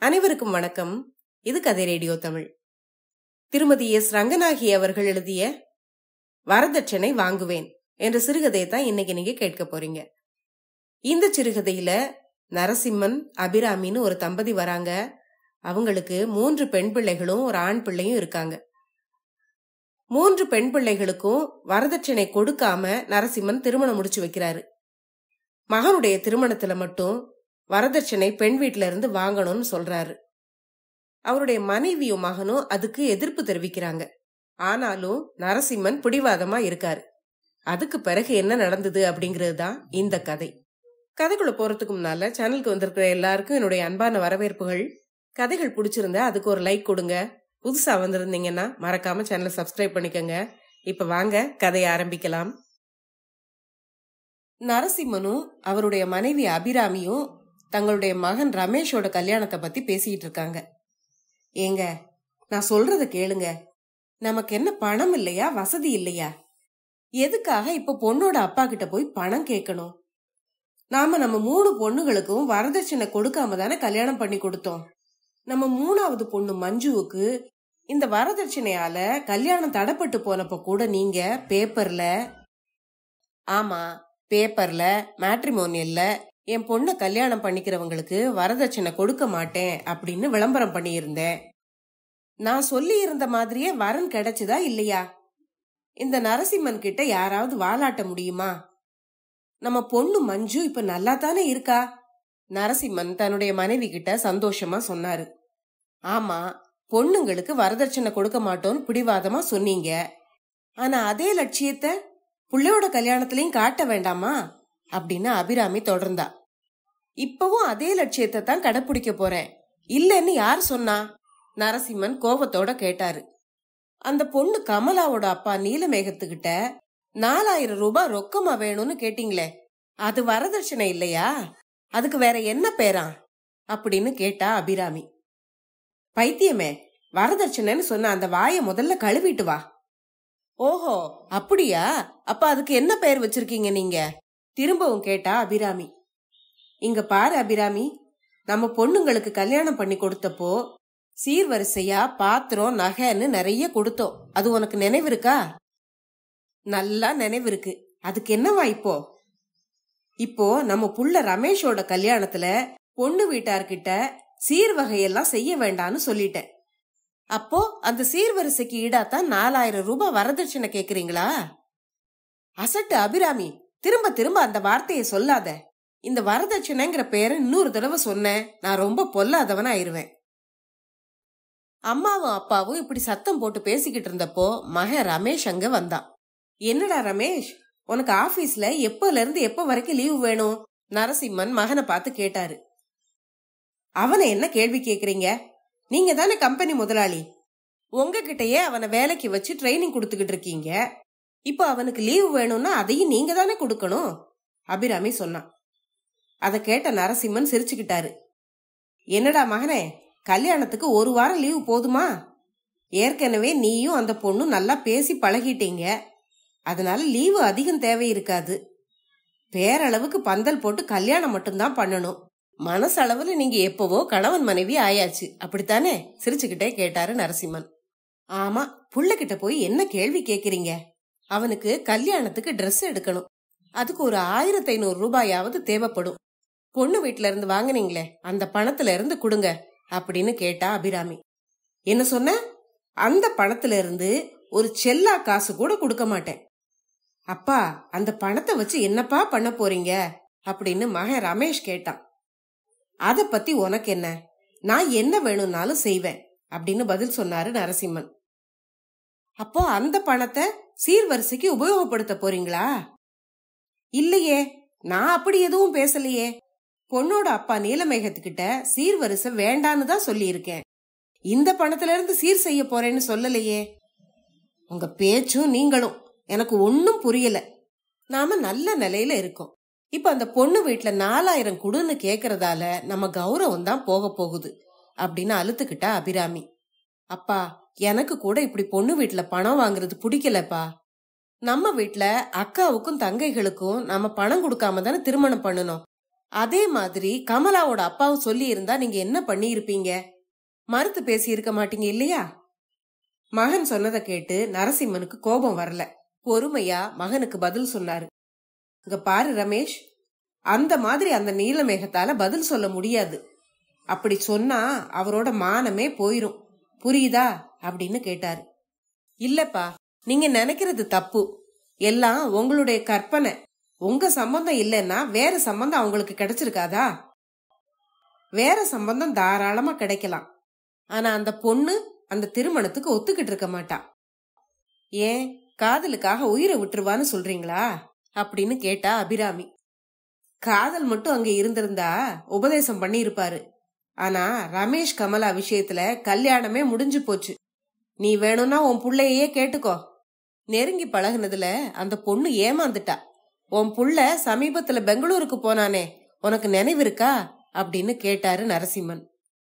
அனைவருக்கும் வணக்கம் இது கதை ரேடியோ தமிழ் திருமதி எஸ் ரங்கநாயகி அவர்கள் எழுதிய வரதட்சணை வாங்குவேன் என்ற சிறுகதையை தான் இன்னைக்கு நீங்க கேட்க போறீங்க இந்த சிறுகதையில நரசிம்மன் அபிராமின்னு ஒரு தம்பதி வராங்க அவங்களுக்கு மூன்று பெண் பிள்ளைகளும் ஒரு ஆண் பிள்ளையும் இருக்காங்க மூன்று பெண் பிள்ளைகளுக்கும் வரதட்சணை கொடுக்காம நரசிம்மன் திருமணம் முடிச்சு வைக்கிறாரு மகனுடைய திருமணத்துல மட்டும் வரதட்சணை பெண் வீட்ல இருந்து வாங்கணும்னு சொல்றாரு அவருடைய மனைவியும் மகனும் அதுக்கு எதிர்ப்பு தெரிவிக்கிறாங்க ஆனாலும் நரசிம்மன் பிடிவாதமா இருக்காரு அதுக்கு பிறகு என்ன நடந்தது அப்படிங்கிறது தான் இந்த கதை கதைக்குள்ள போறதுக்கு முன்னால சேனலுக்கு வந்திருக்கிற எல்லாருக்கும் என்னுடைய அன்பான வரவேற்புகள் கதைகள் பிடிச்சிருந்தா அதுக்கு ஒரு லைக் கொடுங்க புதுசா வந்திருந்தீங்கன்னா மறக்காம சேனலை சப்ஸ்கிரைப் பண்ணிக்கோங்க இப்ப வாங்க கதையை ஆரம்பிக்கலாம் நரசிம்மனும் அவருடைய மனைவி அபிராமியும் தங்களுடைய மகன் ரமேஷோட கல்யாணத்தை பத்தி பேசிட்டு இருக்காங்க ஏங்க நான் சொல்றத கேளுங்க நமக்கு என்ன பணம் இல்லையா வசதி இல்லையா எதுக்காக இப்ப பொண்ணோட அப்பா கிட்ட போய் பணம் கேட்கணும் நாம நம்ம மூணு பொண்ணுகளுக்கும் வரதட்சணை கொடுக்காம தானே கல்யாணம் பண்ணி கொடுத்தோம் நம்ம மூணாவது பொண்ணு மஞ்சுவுக்கு இந்த வரதட்சணையால கல்யாணம் தடைப்பட்டு போனப்ப கூட நீங்க பேப்பர்ல ஆமா பேப்பர்ல மேட்ரிமோனியல்ல என் பொண்ணை கல்யாணம் பண்ணிக்கிறவங்களுக்கு வரதட்சணை கொடுக்க மாட்டேன் அப்படின்னு விளம்பரம் பண்ணியிருந்தேன் நான் சொல்லி இருந்த மாதிரியே வரன் கிடைச்சதா இல்லையா இந்த நரசிம்மன் கிட்ட யாராவது வாலாட்ட முடியுமா நம்ம பொண்ணு மஞ்சு இப்ப நல்லா தானே இருக்கா நரசிம்மன் தன்னுடைய மனைவி கிட்ட சந்தோஷமா சொன்னாரு ஆமா பொண்ணுங்களுக்கு வரதட்சணை கொடுக்க மாட்டோம்னு பிடிவாதமா சொன்னீங்க ஆனா அதே லட்சியத்தை புள்ளையோட கல்யாணத்திலையும் காட்ட வேண்டாமா அப்படின்னு அபிராமி தொடர்ந்தா இப்பவும் அதே லட்சியத்தை தான் கடைப்பிடிக்க போறேன் இல்லைன்னு யார் சொன்னா நரசிம்மன் கோபத்தோட கேட்டாரு அந்த பொண்ணு கமலாவோட அப்பா நீலமேகத்துக்கிட்ட நாலாயிரம் ரூபாய் ரொக்கமா வேணும்னு கேட்டீங்களே அது வரதட்சணை இல்லையா அதுக்கு வேற என்ன பேரா அப்படின்னு கேட்டா அபிராமி பைத்தியமே வரதட்சணைன்னு சொன்ன அந்த வாயை முதல்ல கழுவிட்டு வா ஓஹோ அப்படியா அப்ப அதுக்கு என்ன பெயர் வச்சிருக்கீங்க நீங்க திரும்பவும் கேட்டா அபிராமி இங்க பாரு அபிராமி நம்ம பொண்ணுங்களுக்கு கல்யாணம் பண்ணி கொடுத்தப்போ சீர்வரிசையா பாத்திரம் நகைன்னு நிறைய கொடுத்தோம் அது உனக்கு நினைவு இருக்கா நல்லா நினைவு இருக்கு அதுக்கு என்னவா இப்போ இப்போ நம்ம புள்ள ரமேஷோட கல்யாணத்துல பொண்ணு வீட்டார்கிட்ட சீர்வகையெல்லாம் செய்ய வேண்டாம்னு சொல்லிட்டேன் அப்போ அந்த சீர்வரிசைக்கு ஈடாத்தான் நாலாயிரம் ரூபாய் வரதட்சணை கேக்குறீங்களா அசட்டு அபிராமி திரும்ப திரும்ப அந்த வார்த்தையை சொல்லாத இந்த வரதட்சணைங்கிற பேரை இன்னொரு தடவை சொன்னேன் நான் ரொம்ப பொல்லாதவனா ஆயிருவேன் அம்மாவும் அப்பாவும் இப்படி சத்தம் போட்டு பேசிக்கிட்டு இருந்தப்போ மகன் ரமேஷ் அங்க வந்தான் என்னடா ரமேஷ் உனக்கு ஆபீஸ்ல எப்பல இருந்து எப்ப வரைக்கும் லீவு வேணும் நரசிம்மன் மகனை பார்த்து கேட்டாரு அவனை என்ன கேள்வி கேக்குறீங்க நீங்க தானே கம்பெனி முதலாளி உங்ககிட்டயே அவனை வேலைக்கு வச்சு ட்ரைனிங் கொடுத்துக்கிட்டு இருக்கீங்க இப்போ அவனுக்கு லீவு வேணும்னா அதையும் நீங்க தானே கொடுக்கணும் அபிராமி சொன்னான் அதை கேட்ட நரசிம்மன் சிரிச்சுக்கிட்டாரு என்னடா மகனே கல்யாணத்துக்கு ஒரு வாரம் லீவு போதுமா ஏற்கனவே நீயும் அந்த பொண்ணும் நல்லா பேசி பழகிட்டீங்க அதனால லீவு அதிகம் தேவை இருக்காது பேரளவுக்கு பந்தல் போட்டு கல்யாணம் மட்டும்தான் பண்ணணும் மனசளவுல நீங்க எப்பவோ கணவன் மனைவி ஆயாச்சு அப்படித்தானே சிரிச்சுக்கிட்டே கேட்டாரு நரசிம்மன் ஆமா புள்ளகிட்ட போய் என்ன கேள்வி கேக்குறீங்க அவனுக்கு கல்யாணத்துக்கு ட்ரெஸ் எடுக்கணும் அதுக்கு ஒரு ஆயிரத்தி ஐநூறு ரூபாயாவது தேவைப்படும் பொண்ணு வீட்ல இருந்து வாங்குனீங்களே அந்த பணத்துல இருந்து கொடுங்க அப்படின்னு கேட்டா அபிராமி என்ன சொன்ன அந்த பணத்துல இருந்து ஒரு செல்லா காசு கூட கொடுக்க மாட்டேன் அப்பா அந்த பணத்தை வச்சு என்னப்பா பண்ண போறீங்க அப்படின்னு மகன் ரமேஷ் கேட்டான் அத பத்தி உனக்கு என்ன நான் என்ன வேணும்னாலும் செய்வேன் அப்படின்னு பதில் சொன்னாரு நரசிம்மன் அப்போ அந்த பணத்தை சீர்வரிசைக்கு உபயோகப்படுத்த போறீங்களா இல்லையே நான் அப்படி எதுவும் பேசலையே பொண்ணோட அப்பா நீலமேகத்துக்கிட்ட சீர்வரிசை வேண்டான்னு தான் சொல்லியிருக்கேன் இந்த பணத்துல இருந்து சீர் செய்ய போறேன்னு சொல்லலையே உங்க பேச்சும் நீங்களும் எனக்கு ஒன்னும் புரியல நாம நல்ல நிலையில இருக்கோம் இப்ப அந்த பொண்ணு வீட்டுல நாலாயிரம் குடுன்னு கேக்குறதால நம்ம கௌரவம் தான் போக போகுது அப்படின்னு அழுத்துக்கிட்டா அபிராமி அப்பா எனக்கு கூட இப்படி பொண்ணு வீட்டுல பணம் வாங்குறது பிடிக்கலப்பா நம்ம வீட்ல அக்காவுக்கும் தங்கைகளுக்கும் நாம பணம் கொடுக்காம தானே திருமணம் பண்ணணும் அதே மாதிரி கமலாவோட அப்பாவும் சொல்லி இருந்தா நீங்க என்ன பண்ணியிருப்பீங்க மறுத்து பேசி இருக்க மாட்டீங்க இல்லையா மகன் சொன்னதை கேட்டு நரசிம்மனுக்கு கோபம் வரல பொறுமையா மகனுக்கு பதில் சொன்னாரு இங்க பாரு ரமேஷ் அந்த மாதிரி அந்த நீலமேகத்தால பதில் சொல்ல முடியாது அப்படி சொன்னா அவரோட மானமே போயிரும் புரியுதா அப்படின்னு கேட்டாரு இல்லப்பா நீங்க நினைக்கிறது தப்பு எல்லாம் உங்களுடைய கற்பனை உங்க சம்பந்தம் இல்லைன்னா வேற சம்பந்தம் அவங்களுக்கு கிடைச்சிருக்காதா வேற சம்பந்தம் தாராளமா கிடைக்கலாம் ஆனா அந்த பொண்ணு அந்த திருமணத்துக்கு ஒத்துக்கிட்டு இருக்க மாட்டா ஏன் காதலுக்காக உயிரை விட்டுருவான்னு சொல்றீங்களா அப்படின்னு கேட்டா அபிராமி காதல் மட்டும் அங்க இருந்திருந்தா உபதேசம் பண்ணியிருப்பாரு ஆனா ரமேஷ் கமலா விஷயத்துல கல்யாணமே முடிஞ்சு போச்சு நீ வேணும்னா உன் புள்ளையே கேட்டுக்கோ நெருங்கி பழகுனதுல அந்த பொண்ணு ஏமாந்துட்டா உன் புள்ள சமீபத்துல பெங்களூருக்கு போனானே உனக்கு நினைவு இருக்கா அப்படின்னு கேட்டாரு நரசிம்மன்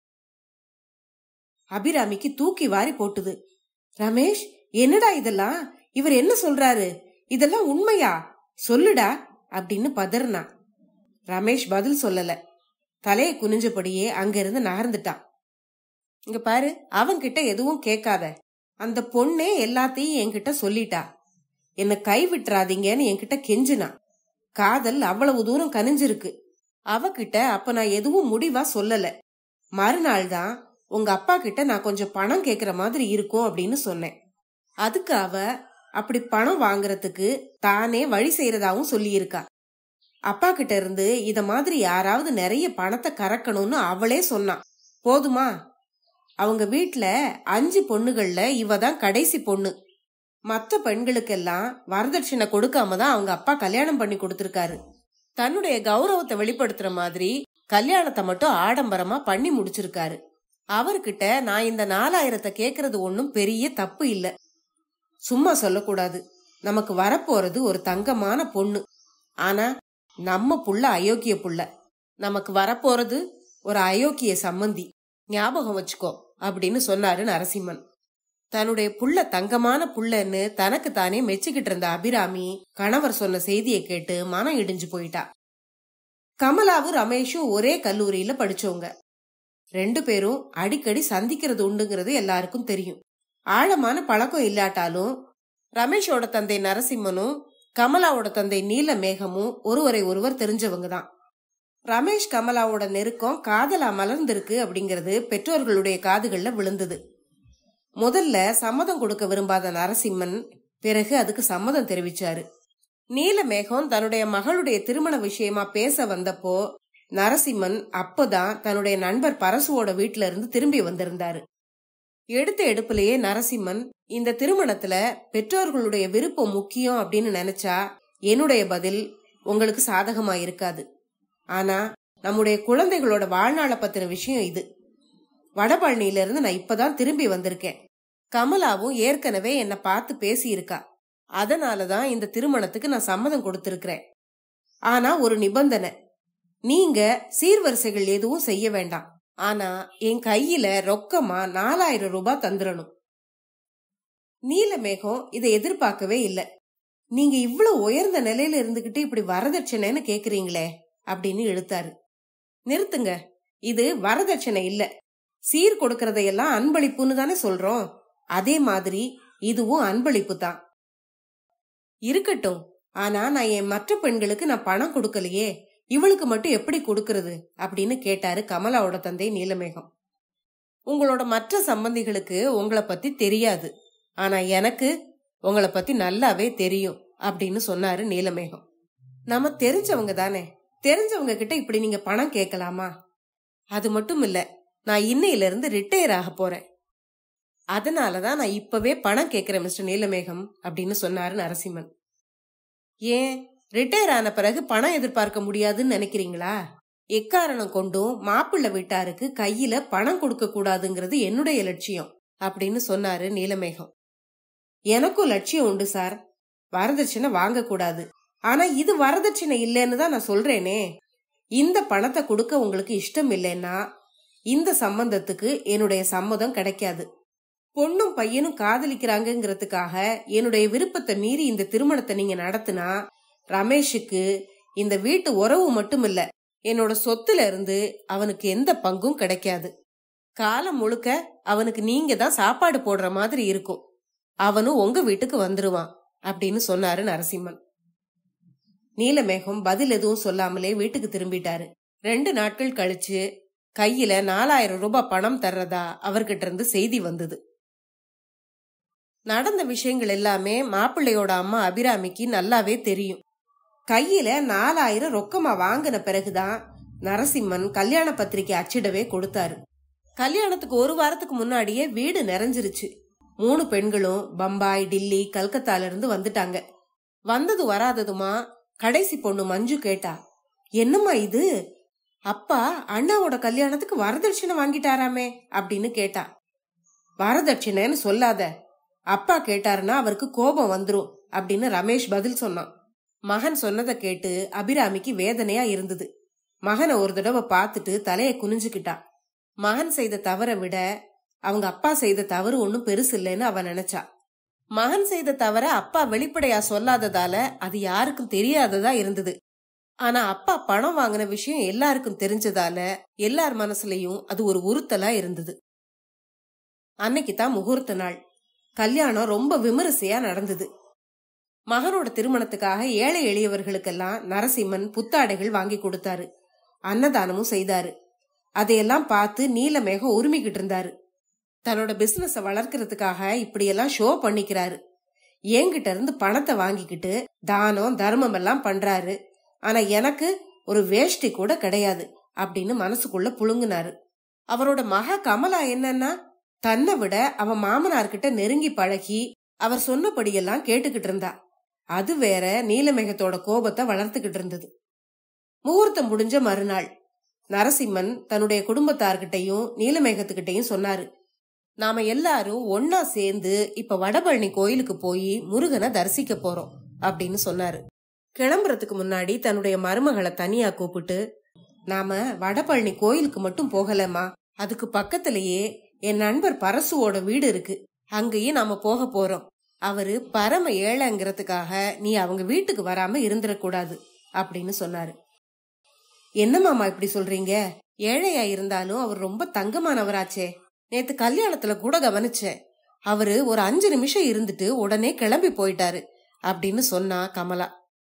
அபிராமிக்கு தூக்கி வாரி போட்டுது ரமேஷ் என்னடா இதெல்லாம் இவர் என்ன சொல்றாரு இதெல்லாம் உண்மையா சொல்லுடா அப்படின்னு பதறினா ரமேஷ் பதில் சொல்லல தலையை குனிஞ்சபடியே அங்கிருந்து நகர்ந்துட்டான் இங்க பாரு அவன்கிட்ட எதுவும் கேட்காத அந்த பொண்ணே எல்லாத்தையும் என்கிட்ட சொல்லிட்டா என்ன கை விட்டுறாதீங்கன்னு என்கிட்ட கெஞ்சினா காதல் அவ்வளவு தூரம் கனிஞ்சிருக்கு அவகிட்ட அப்ப நான் எதுவும் முடிவா சொல்லல மறுநாள் தான் உங்க அப்பா கிட்ட நான் கொஞ்சம் பணம் கேக்குற மாதிரி இருக்கும் அப்படின்னு சொன்னேன் அதுக்கு அவ அப்படி பணம் வாங்குறதுக்கு தானே வழி செய்யறதாவும் சொல்லியிருக்கா அப்பா கிட்ட இருந்து இத மாதிரி யாராவது நிறைய பணத்தை கறக்கணும்னு அவளே சொன்னான் போதுமா அவங்க வீட்ல அஞ்சு பொண்ணுகள்ல இவ தான் கடைசி பொண்ணு மத்த பெண்களுக்கெல்லாம் வரதட்சணை கொடுக்காம தான் அவங்க அப்பா கல்யாணம் பண்ணி கொடுத்திருக்காரு தன்னுடைய கௌரவத்தை வெளிப்படுத்துற மாதிரி கல்யாணத்தை மட்டும் ஆடம்பரமா பண்ணி முடிச்சிருக்காரு அவர்கிட்ட நான் இந்த நாலாயிரத்தை கேக்குறது ஒன்றும் பெரிய தப்பு இல்ல சும்மா சொல்லக்கூடாது நமக்கு வரப்போறது ஒரு தங்கமான பொண்ணு ஆனா நம்ம புள்ள அயோக்கிய புள்ள நமக்கு வரப்போறது ஒரு அயோக்கிய சம்மந்தி ஞாபகம் வச்சுக்கோ அப்படின்னு சொன்னாரு நரசிம்மன் தன்னுடைய புள்ள தங்கமான புள்ளன்னு தனக்கு தானே மெச்சுக்கிட்டு இருந்த அபிராமி கணவர் சொன்ன செய்தியை கேட்டு மனம் இடிஞ்சு போயிட்டா கமலாவும் ரமேஷும் ஒரே கல்லூரியில படிச்சவங்க ரெண்டு பேரும் அடிக்கடி சந்திக்கிறது உண்டுங்கிறது எல்லாருக்கும் தெரியும் ஆழமான பழக்கம் இல்லாட்டாலும் ரமேஷோட தந்தை நரசிம்மனும் கமலாவோட தந்தை நீல மேகமும் ஒருவரை ஒருவர் தெரிஞ்சவங்க தான் ரமேஷ் கமலாவோட நெருக்கம் காதலா மலர்ந்திருக்கு அப்படிங்கிறது பெற்றோர்களுடைய காதுகள்ல விழுந்தது முதல்ல சம்மதம் கொடுக்க விரும்பாத நரசிம்மன் பிறகு அதுக்கு சம்மதம் தெரிவிச்சாரு நீலமேகம் தன்னுடைய மகளுடைய திருமண விஷயமா பேச வந்தப்போ நரசிம்மன் அப்பதான் தன்னுடைய நண்பர் பரசுவோட வீட்ல இருந்து திரும்பி வந்திருந்தாரு எடுத்த எடுப்புலயே நரசிம்மன் இந்த திருமணத்துல பெற்றோர்களுடைய விருப்பம் முக்கியம் அப்படின்னு நினைச்சா என்னுடைய பதில் உங்களுக்கு சாதகமா இருக்காது ஆனா நம்முடைய குழந்தைகளோட வாழ்நாளை பத்தின விஷயம் இது வடபழனியில இருந்து நான் இப்பதான் திரும்பி வந்திருக்கேன் கமலாவும் ஏற்கனவே என்னை பார்த்து பேசி இருக்கா அதனாலதான் இந்த திருமணத்துக்கு நான் சம்மதம் கொடுத்திருக்கிறேன் ஆனா ஒரு நிபந்தனை நீங்க சீர்வரிசைகள் எதுவும் செய்ய வேண்டாம் ஆனா என் கையில ரொக்கமா நாலாயிரம் ரூபாய் தந்துடணும் நீலமேகம் இதை எதிர்பார்க்கவே இல்ல நீங்க இவ்வளவு உயர்ந்த நிலையில இருந்துகிட்டு இப்படி வரதட்சணைன்னு கேக்குறீங்களே அப்படின்னு இழுத்தாரு நிறுத்துங்க இது வரதட்சணை இல்ல சீர் கொடுக்கறதையெல்லாம் அன்பளிப்புன்னு தானே சொல்றோம் அதே மாதிரி இதுவும் அன்பளிப்பு தான் இருக்கட்டும் ஆனா நான் என் மற்ற பெண்களுக்கு நான் பணம் கொடுக்கலையே இவளுக்கு மட்டும் எப்படி கொடுக்கறது அப்படின்னு கேட்டாரு கமலாவோட தந்தை நீலமேகம் உங்களோட மற்ற சம்பந்திகளுக்கு உங்களை பத்தி தெரியாது ஆனா எனக்கு உங்களை பத்தி நல்லாவே தெரியும் அப்படின்னு சொன்னாரு நீலமேகம் நம்ம தெரிஞ்சவங்க தானே தெரிஞ்சவங்க கிட்ட இப்படி நீங்க பணம் கேட்கலாமா அது மட்டும் இல்ல நான் இன்னையில இருந்து ரிட்டையர் ஆக போறேன் அதனாலதான் நான் இப்பவே பணம் கேட்கிறேன் மிஸ்டர் நீலமேகம் அப்படின்னு சொன்னாரு நரசிம்மன் ஏன் ரிட்டையர் ஆன பிறகு பணம் எதிர்பார்க்க முடியாதுன்னு நினைக்கிறீங்களா எக்காரணம் கொண்டும் மாப்பிள்ளை வீட்டாருக்கு கையில பணம் கொடுக்க கூடாதுங்கிறது என்னுடைய லட்சியம் அப்படின்னு சொன்னாரு நீலமேகம் எனக்கும் லட்சியம் உண்டு சார் வரதட்சணை வாங்கக்கூடாது ஆனா இது வரதட்சணை இல்லைன்னு தான் நான் சொல்றேனே இந்த பணத்தை கொடுக்க உங்களுக்கு இஷ்டம் இல்லைன்னா இந்த சம்பந்தத்துக்கு என்னுடைய சம்மதம் கிடைக்காது பொண்ணும் பையனும் காதலிக்கிறாங்கங்கிறதுக்காக என்னுடைய விருப்பத்தை மீறி இந்த திருமணத்தை நீங்க நடத்தினா ரமேஷுக்கு இந்த வீட்டு உறவு மட்டும் இல்ல என்னோட சொத்துல இருந்து அவனுக்கு எந்த பங்கும் கிடைக்காது காலம் முழுக்க அவனுக்கு நீங்க தான் சாப்பாடு போடுற மாதிரி இருக்கும் அவனும் உங்க வீட்டுக்கு வந்துருவான் அப்படின்னு சொன்னாரு நரசிம்மன் நீலமேகம் பதில் எதுவும் சொல்லாமலே வீட்டுக்கு திரும்பிட்டாரு ரெண்டு நாட்கள் கழிச்சு கையில நாலாயிரம் ரூபாய் பணம் தர்றதா அவர்கிட்ட இருந்து செய்தி வந்தது நடந்த விஷயங்கள் எல்லாமே மாப்பிள்ளையோட அம்மா அபிராமிக்கு நல்லாவே தெரியும் கையில நாலாயிரம் ரொக்கமா வாங்கின பிறகுதான் நரசிம்மன் கல்யாண பத்திரிக்கை அச்சிடவே கொடுத்தாரு கல்யாணத்துக்கு ஒரு வாரத்துக்கு முன்னாடியே வீடு நிறைஞ்சிருச்சு மூணு பெண்களும் பம்பாய் டில்லி கல்கத்தால இருந்து வந்துட்டாங்க வந்தது வராததுமா கடைசி பொண்ணு மஞ்சு கேட்டா என்னம்மா இது அப்பா அண்ணாவோட கல்யாணத்துக்கு வரதட்சணை வாங்கிட்டாராமே அப்படின்னு கேட்டா வரதட்சணைன்னு சொல்லாத அப்பா கேட்டாருன்னா அவருக்கு கோபம் வந்துரும் அப்படின்னு ரமேஷ் பதில் சொன்னான் மகன் சொன்னதை கேட்டு அபிராமிக்கு வேதனையா இருந்தது மகனை ஒரு தடவை பார்த்துட்டு தலையை குனிஞ்சுக்கிட்டா மகன் செய்த தவறை விட அவங்க அப்பா செய்த தவறு ஒன்றும் பெருசு இல்லைன்னு அவ நினைச்சா மகன் செய்த தவற அப்பா வெளிப்படையா சொல்லாததால அது யாருக்கும் தெரியாததா இருந்தது ஆனா அப்பா பணம் வாங்கின விஷயம் எல்லாருக்கும் தெரிஞ்சதால எல்லார் மனசுலயும் அது ஒரு உறுத்தலா இருந்தது அன்னைக்கு தான் முகூர்த்த நாள் கல்யாணம் ரொம்ப விமரிசையா நடந்தது மகனோட திருமணத்துக்காக ஏழை எளியவர்களுக்கெல்லாம் நரசிம்மன் புத்தாடைகள் வாங்கி கொடுத்தாரு அன்னதானமும் செய்தாரு அதையெல்லாம் பார்த்து நீலமேகம் உரிமிக்கிட்டு இருந்தாரு தன்னோட பிசினஸ வளர்க்கறதுக்காக இப்படியெல்லாம் ஷோ பண்ணிக்கிறாரு என்கிட்ட இருந்து பணத்தை வாங்கிக்கிட்டு தானம் தர்மம் எல்லாம் பண்றாரு ஆனா எனக்கு ஒரு வேஷ்டி கூட கிடையாது அப்படின்னு மனசுக்குள்ள புழுங்குனாரு அவரோட மக கமலா என்னன்னா தன்னை விட அவன் மாமனார்கிட்ட நெருங்கி பழகி அவர் சொன்னபடியெல்லாம் கேட்டுக்கிட்டு இருந்தா அது வேற நீலமேகத்தோட கோபத்தை வளர்த்துக்கிட்டு இருந்தது முகூர்த்தம் முடிஞ்ச மறுநாள் நரசிம்மன் தன்னுடைய குடும்பத்தார்கிட்டையும் நீலமேகத்துக்கிட்டையும் சொன்னாரு நாம எல்லாரும் ஒன்னா சேர்ந்து இப்ப வடபழனி கோயிலுக்கு போய் முருகனை தரிசிக்க போறோம் அப்படின்னு சொன்னாரு கிளம்புறதுக்கு முன்னாடி தன்னுடைய மருமகளை தனியா கூப்பிட்டு நாம வடபழனி கோயிலுக்கு மட்டும் போகலமா அதுக்கு பக்கத்திலேயே என் நண்பர் பரசுவோட வீடு இருக்கு அங்கேயும் நாம போக போறோம் அவரு பரம ஏழைங்கிறதுக்காக நீ அவங்க வீட்டுக்கு வராம இருந்துடக்கூடாது அப்படின்னு சொன்னாரு என்ன மாமா இப்படி சொல்றீங்க ஏழையா இருந்தாலும் அவர் ரொம்ப தங்கமானவராச்சே நேத்து கல்யாணத்துல கூட கவனிச்சேன் அவரு ஒரு அஞ்சு நிமிஷம் இருந்துட்டு உடனே கிளம்பி போயிட்டாரு அப்படின்னு சொன்னா கமலா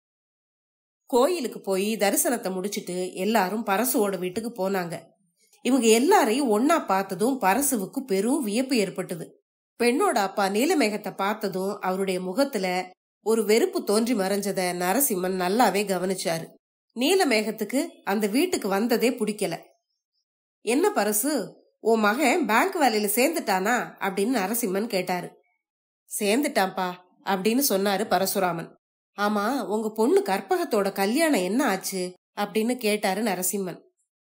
கோயிலுக்கு போய் தரிசனத்தை முடிச்சிட்டு எல்லாரும் பரசுவோட வீட்டுக்கு போனாங்க இவங்க எல்லாரையும் ஒன்னா பார்த்ததும் பரசுவுக்கு பெரும் வியப்பு ஏற்பட்டது பெண்ணோட அப்பா நீலமேகத்தை பார்த்ததும் அவருடைய முகத்துல ஒரு வெறுப்பு தோன்றி மறைஞ்சத நரசிம்மன் நல்லாவே கவனிச்சாரு நீலமேகத்துக்கு அந்த வீட்டுக்கு வந்ததே பிடிக்கல என்ன பரசு உன் மகன் பேங்க் வேலையில சேர்ந்துட்டானா அப்படின்னு நரசிம்மன் கேட்டாரு சேர்ந்துட்டான்பா அப்படின்னு சொன்னாரு பரசுராமன் ஆமா உங்க பொண்ணு கற்பகத்தோட கல்யாணம் என்ன ஆச்சு அப்படின்னு கேட்டாரு நரசிம்மன்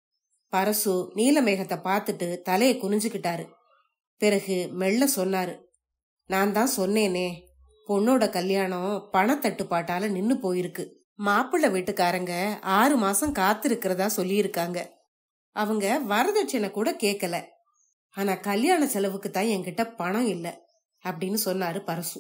பரசு நீலமேகத்தை பார்த்துட்டு தலையை குனிஞ்சுக்கிட்டாரு பிறகு மெல்ல சொன்னாரு நான் தான் சொன்னேனே பொண்ணோட கல்யாணம் பணத்தட்டுப்பாட்டால நின்னு போயிருக்கு மாப்பிள்ளை வீட்டுக்காரங்க ஆறு மாசம் காத்திருக்கிறதா சொல்லியிருக்காங்க அவங்க வரதட்சணை கூட கேட்கல ஆனா கல்யாண செலவுக்கு தான் என்கிட்ட பணம் இல்ல அப்படின்னு சொன்னாரு பரசு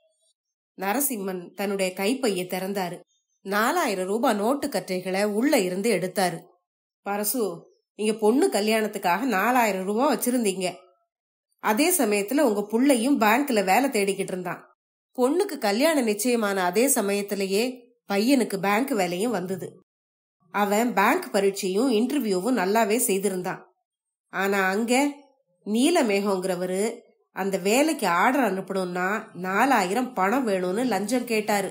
நரசிம்மன் தன்னுடைய கைப்பையை திறந்தாரு நாலாயிரம் ரூபாய் நோட்டு கற்றைகளை உள்ள இருந்து எடுத்தாரு பரசு நீங்க பொண்ணு கல்யாணத்துக்காக நாலாயிரம் ரூபாய் வச்சிருந்தீங்க அதே சமயத்துல உங்க புள்ளையும் பேங்க்ல வேலை தேடிக்கிட்டு இருந்தான் பொண்ணுக்கு கல்யாணம் நிச்சயமான அதே சமயத்திலேயே பையனுக்கு பேங்க் வேலையும் வந்தது அவன் பேங்க் பரீட்சையும் இன்டர்வியூவும் நல்லாவே செய்திருந்தான் ஆனா அங்க நீலமேகங்கிறவரு அந்த வேலைக்கு ஆர்டர் அனுப்பணும்னா நாலாயிரம் பணம் வேணும்னு லஞ்சம் கேட்டாரு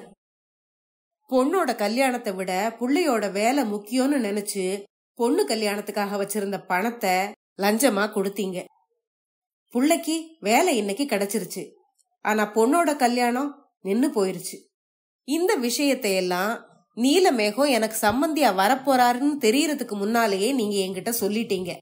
பொண்ணோட கல்யாணத்தை விட புள்ளையோட வேலை முக்கியம்னு நினைச்சு பொண்ணு கல்யாணத்துக்காக வச்சிருந்த பணத்தை லஞ்சமா கொடுத்தீங்க புள்ளைக்கு வேலை இன்னைக்கு கிடைச்சிருச்சு ஆனா பொண்ணோட கல்யாணம் நின்னு போயிருச்சு இந்த விஷயத்தை எல்லாம் நீலமேகம் எனக்கு சம்பந்தியா வரப்போறாருன்னு தெரியறதுக்கு முன்னாலேயே நீங்க என்கிட்ட சொல்லிட்டீங்க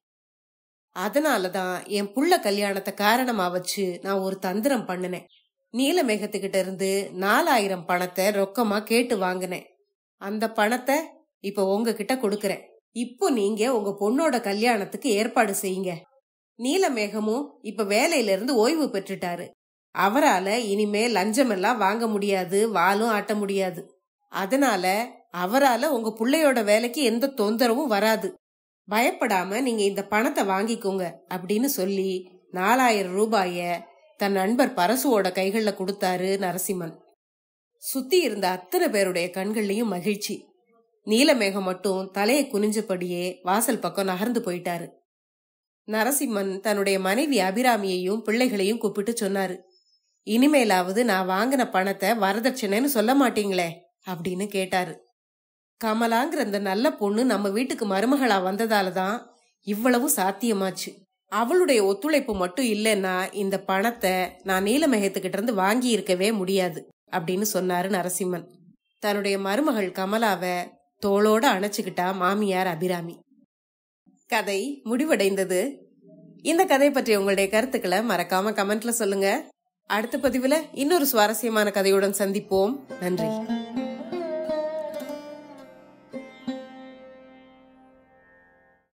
அதனாலதான் என் புள்ள கல்யாணத்தை காரணமா வச்சு நான் ஒரு தந்திரம் பண்ணினேன் நீலமேகத்துக்கிட்ட இருந்து நாலாயிரம் பணத்தை ரொக்கமா கேட்டு வாங்கினேன் அந்த பணத்தை இப்ப உங்ககிட்ட கொடுக்கறேன் இப்போ நீங்க உங்க பொண்ணோட கல்யாணத்துக்கு ஏற்பாடு செய்யுங்க நீலமேகமும் இப்ப வேலையில இருந்து ஓய்வு பெற்றுட்டாரு அவரால இனிமே லஞ்சம் எல்லாம் வாங்க முடியாது வாலும் ஆட்ட முடியாது அதனால அவரால உங்க புள்ளையோட வேலைக்கு எந்த தொந்தரவும் வராது பயப்படாம நீங்க இந்த பணத்தை வாங்கிக்கோங்க அப்படின்னு சொல்லி நாலாயிரம் ரூபாய தன் நண்பர் பரசுவோட கைகள்ல கொடுத்தாரு நரசிம்மன் சுத்தி இருந்த அத்தனை பேருடைய கண்கள்லயும் மகிழ்ச்சி நீலமேகம் மட்டும் தலையை குனிஞ்சபடியே வாசல் பக்கம் நகர்ந்து போயிட்டாரு நரசிம்மன் தன்னுடைய மனைவி அபிராமியையும் பிள்ளைகளையும் கூப்பிட்டு சொன்னாரு இனிமேலாவது நான் வாங்கின பணத்தை வரதட்சணைன்னு சொல்ல மாட்டீங்களே அப்படின்னு கேட்டாரு கமலாங்கிற அந்த நல்ல பொண்ணு நம்ம வீட்டுக்கு மருமகளா வந்ததால தான் இவ்வளவு சாத்தியமாச்சு அவளுடைய ஒத்துழைப்பு மட்டும் இல்லைன்னா இந்த பணத்தை நான் நீலமேகத்துக்கிட்ட இருந்து வாங்கி இருக்கவே முடியாது அப்படின்னு சொன்னாரு நரசிம்மன் தன்னுடைய மருமகள் கமலாவை தோளோட அணைச்சுக்கிட்டா மாமியார் அபிராமி கதை முடிவடைந்தது இந்த கதை பற்றி உங்களுடைய கருத்துக்களை மறக்காம கமெண்ட்ல சொல்லுங்க அடுத்த பதிவுல இன்னொரு சுவாரஸ்யமான கதையுடன் சந்திப்போம் நன்றி